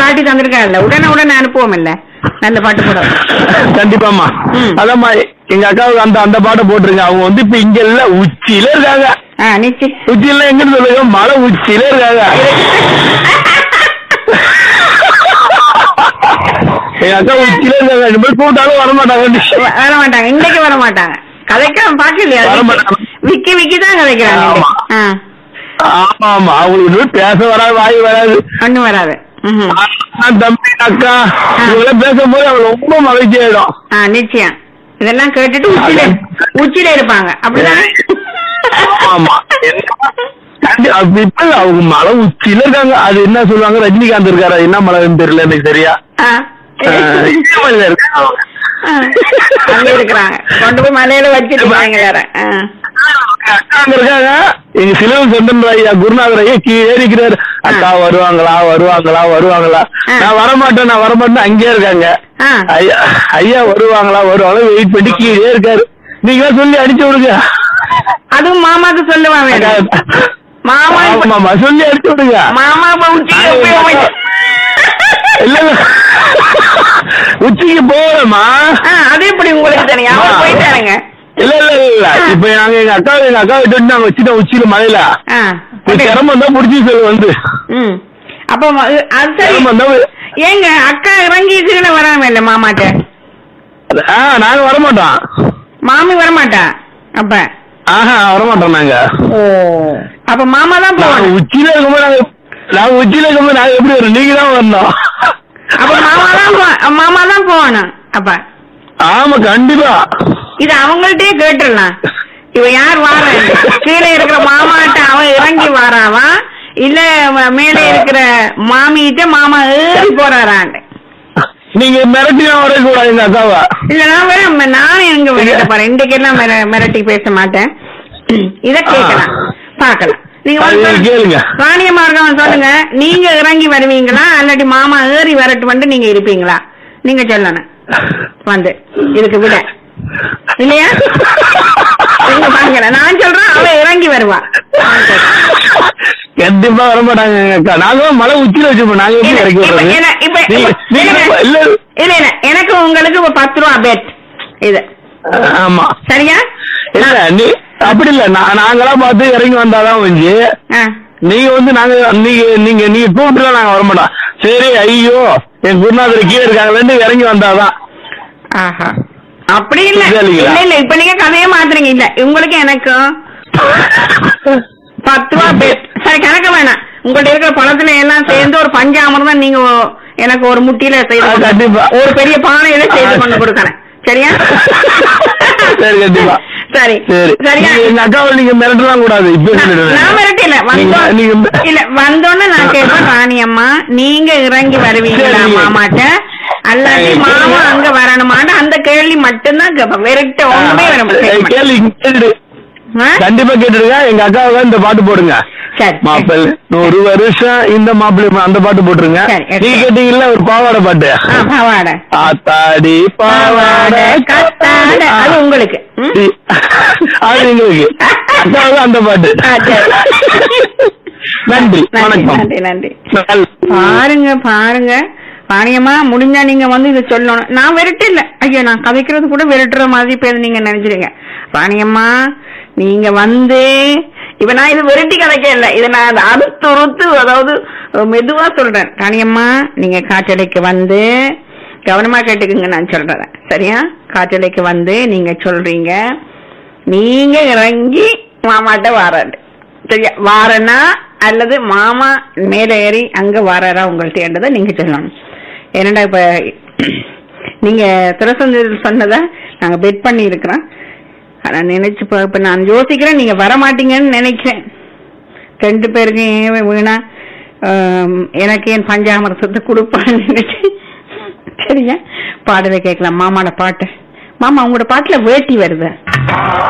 காட்டி தந்திருக்காருல்ல உடனே உடனே அனுப்புவோம் இல்ல நல்ல பாட்டு கூட கண்டிப்பாமா ம். அதாம்மா எங்க அக்காவுக்கு அந்த அந்த பாட்டை போட்டுருங்க அவங்க வந்து இப்ப இங்க இல்ல உச்சியில இருக்காங்க ஆ நிச்சயம் உச்சியில எங்கன்னு சொல்லுங்க மலை உச்சியில இருக்காங்க எங்க அக்கா உச்சியில இருக்காங்க இனிமேல் கூட்டாலும் வர மாட்டாங்க வ- வர மாட்டாங்க இன்னைக்கு வர மாட்டாங்க கதைக்க பாக்கலையா வர மாட்டாங்க. விக்கி விக்கி தான் கதைக்கிறாங்க ஆமா. ஆ ஆமா ஆமா அவங்களுக்கு இனிமேல் பேச வராது வாய் வராது ஒண்ணும் வராது ம்ஹும். அண்ணன், தம்பி அக்கா இவங்க பேசும்போது அவங்க ரொம்ப மகிழ்ச்சி ஆயிடும் ஆ நிச்சயம் இதெல்லாம் கேட்டுட்டு உச்சில உச்சில இருப்பாங்க அப்படிதானே ஆமா கண்டி- அப்படி இப்ப இல்ல, அவங்க மலை உச்சியில இருக்காங்க அது என்ன சொல்லுவாங்க ரஜினிகாந்த் இருக்காரு அது என்ன மலைன்னு தெரியல எனக்கு சரியா ஆ. ஆஹ், இமயமலையில இருக்காங்க அவங்க. ஆ. அங்க இருக்கிறாங்க கொண்டு போய் மலையில வச்சிருக்காங்க வேற ஆ. அக்கா அங்க இருக்காங்க எங்க சிலவன் செந்தன் ஐயா குருநாதர் ஐயா கீழே இருக்கிறாரு அக்கா வருவாங்களா வருவாங்களா வருவாங்களா ஆ. நான் வரமாட்டேன் நான் வரமாட்டேன் அங்கேயே இருக்காங்க ஆ. ஐயா ஐயா வருவாங்களா வருவாங்களா வெயிட் பண்ணி கீழே இருக்காரு நீங்க சொல்லி அடிச்சு விடுங்க அதுவும் மாமாக்கு சொல்லுவான் வேணும் மாமா இப்ப- ஆமாமா சொல்லி அடிச்சு விடுங்க மாமா இப்ப உச்சிக்கு போய் வச்சு- இல்ல இல்ல. உச்சிக்கு போறோமா ஆ, அது எப்படி உங்களுக்கு தெரியும் அவர் போயிட்டாருங்க இல்ல இல்ல இல்ல இப்ப நாங்க எங்க அக்கா எங்க அக்கா விட்டு நாங்க வச்சுட்டோம் உச்சியில மலையில ஆ. இப்ப சிரமம் தான் புடிச்சு சொல்லு வந்து ம் அப்ப ம- அது சரி சிரமம் தான் ஏங்க அக்கா இறங்கிட்டுன்னு வராம இல்ல மாமாட்ட ஆ நாங்க வரமாட்டோம் மாமி வரமாட்டா அப்ப ஆஹா வரமாட்டோம் நாங்க ஓ அப்ப மாமா தான் நாங்க போகணும் உச்சியில இருக்கும்போது நாங்க நாங்க உச்சியில இருக்கும்போது நாங்க எப்படி வரும் நீங்க தான் வரணும் அப்ப மாமா தான் போ- மாமா தான் போகணும் அப்ப ஆமா கண்டிப்பா இது அவங்கள்ட்டயே கேட்டுடலாம் இவ யார் வார கீழே இருக்கிற மாமாட்ட அவன் இறங்கி வாராவா இல்ல வ- மேலே இருக்கிற மாமிகிட்ட மாமா ஏறி போறாரான்ட்டு நீங்க மிரட்டினா வரக்கூடாது எங்க அக்காவை இல்ல நான் வேற நானும் எங்க மிரட்ட போறேன் இன்றைக்கு எல்லாம் மிர- மிரட்டி பேச மாட்டேன் இத கேட்கலாம் பாக்கலாம் நீங்க அது வந்து சொல்லுங்க. கேளுங்க. வாணிய மார்க்கம் சொல்லுங்க நீங்க இறங்கி வருவீங்களா இல்லாட்டி மாமா ஏறி வரட்டு வந்து நீங்க இருப்பீங்களா நீங்க சொல்லணும் வந்து இதுக்கு விட இல்லையா நீங்க பாருங்க நான் சொல்றேன் அவ இறங்கி வருவா நான் சொல்றேன். கண்டிப்பா வர மாட்டாங்க எங்க அக்கா நாங்க மலை உச்சியில வச்சிருப்போம் நாங்க எப்படி இல்ல, இறக்கி இப்ப விடுறது என்ன- இப்ப- நீங்க- இப்ப- நீங்க இல்ல, இல்ல இல்ல இல்ல எனக்கு உங்களுக்கு ஒரு பத்து ரூபா பெட் இது ஆமா சரியா இல்ல நீ அப்படி இல்ல நான் நாங்களா பார்த்து இறங்கி வந்தாதான் வந்து ஆ. நீங்க வந்து நாங்க நீங்க நீங்க நீங்க கூப்பிட்டுலாம் நாங்க வர மாட்டோம் சரி ஐயோ என் குருநாதர் கீழே இருக்காங்களேன்னு இறங்கி வந்தாதான் ஆஹா அப்படி இல்ல இல்ல, இல்லைங்களா? இல்ல இல்ல இப்ப நீங்க கதையே மாத்துறீங்க இல்ல உங்களுக்கு எனக்கும் பத்து ரூபா பெட் சரி கணக்க வேணாம் உங்கள்ட்ட இருக்கிற பணத்துல எல்லாம் சேர்ந்து ஒரு பஞ்சாமிர்தம் நீங்க ஒ- எனக்கு ஒரு முட்டியில செய்து ஆ, கொண்டு- கண்டிப்பா. ஒரு பெரிய பானையில செய்து கொண்டு கொடுக்கறேன் சரியா சரி கண்டிப்பா சரி சரி சரியா நீங்க எங்க அக்காவை நீங்க மிரட்டலாம் கூடாது இப்ப நான் சொல்லிடுறேன். நான் மிரட்டல நீங்க- வந்தோம் நீங்க இல்ல வந்தோன்னு நான் கேட்பேன் ராணி அம்மா நீங்க இறங்கி வருவீங்களா சரி. மாமாட்ட அல்லாட்டி சரி. மாமா அங்க வரணுமான்னு அந்த கேள்வி மட்டும்தான் கேட்பேன் வெறுட்ட ஒண்ணுமே வர ஏய், கேள்வி கேட்டுடு ஆ? கண்டிப்பா கேட்டுடுங்க எங்க அக்காவுக்கு இந்த பாட்டு போடுங்க சரி மாப்பிள் நூறு வருஷம் இந்த மாப்பிள்ளை அந்த பாட்டு போட்டுருங்க சரி, எடுத்து. நீங்க கேட்டீங்கல்ல ஒரு பாவாடை பாட்டு ஆ, பாவாடை ஆத்தாடி பாவாடை கத்தாடை அது உங்களுக்கு ம்? டி- அது எங்களுக்கு அக்காவுக்கு அந்த பாட்டு ஆ, சரி. நன்றி நன்றி வணக்கம் நன்றி நன்றி நல்- பாருங்க பாருங்க பாணியம்மா முடிஞ்சா நீங்க வந்து இதை சொல்லணும் நான் விரட்டு இல்ல ஐயோ நான் கதைக்கிறது கூட விரட்டுற மாதிரி இப்ப இதை நீங்க நினைச்சிருங்க பாணியம்மா நீங்க வந்து இப்ப நான் இது விரட்டி கதைக்க இல்ல இதை நான் அதை அறுத்து உறுத்து அதாவது அஹ், மெதுவா சொல்றேன் ராணியம்மா நீங்க காற்றடைக்கு வந்து கவனமா கேட்டுக்குங்க நான் சொல்றத சரியா காற்றடைக்கு வந்து நீங்க சொல்றீங்க நீங்க இறங்கி மாமாட்ட வாராரு சரியா வாரனா அல்லது மாமா மேல ஏறி அங்க வாராரா உங்கள்ட்ட நீங்க சொல்லணும் ஏன்னா இப்ப நீங்க திருசந்தர் சொன்னதை நாங்க பெட் பண்ணி இருக்கிறோம் ஆனா நினைச்சு பா- இப்ப நான் யோசிக்கிறேன் நீங்க வர மாட்டீங்கன்னு நினைக்கிறேன் ரெண்டு பேருக்கும் ஏன் வீணா ஆம், எனக்கு என் பஞ்சாமரசத்தை கொடுப்பான்னு நினைச்சு சரியா பாடலை கேட்கலாம் மாமாட பாட்டு மாமா உங்களோட பாட்டுல வேட்டி வருது